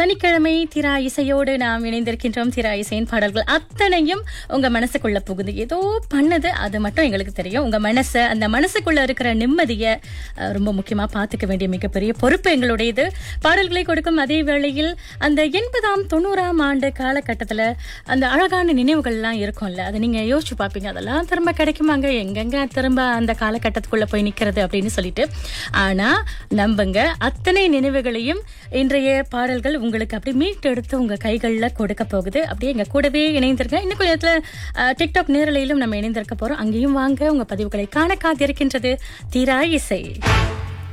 சனிக்கிழமை திரா இசையோடு நாம் இணைந்திருக்கின்றோம் திரா இசையின் பாடல்கள் அத்தனையும் உங்க மனசுக்குள்ள புகுந்து ஏதோ பண்ணது அது மட்டும் எங்களுக்கு தெரியும் உங்க மனசை அந்த மனசுக்குள்ள இருக்கிற நிம்மதியை அஹ், ரொம்ப முக்கியமா பாத்துக்க வேண்டிய மிகப்பெரிய பொறுப்பு எங்களுடையது பாடல்களை கொடுக்கும் அதே வேளையில் அந்த எண்பதாம் தொண்ணூறாம் ஆண்டு காலகட்டத்துல அந்த அழகான நினைவுகள்லாம் இருக்கும்ல அதை நீங்க யோசிச்சு பார்ப்பீங்க அதெல்லாம் திரும்ப கிடைக்குமாங்க எங்கெங்க திரும்ப அந்த காலகட்டத்துக்குள்ள போய் நிக்கிறது அப்படின்னு சொல்லிட்டு ஆனா நம்புங்க அத்தனை நினைவுகளையும் இன்றைய பாடல்கள் உங்களுக்கு அப்படி மீட்டெடுத்து உங்க கைகள்ல கொடுக்க போகுது அப்படியே எங்க கூடவே இணைந்திருக்க இன்னும் கொஞ்ச நேரத்துல அஹ், டிக்டாக் நேரலையிலும் நம்ம இணைந்திருக்க போறோம் அங்கேயும் வாங்க உங்க பதிவுகளை காண காத்திருக்கின்றது தீரா இசை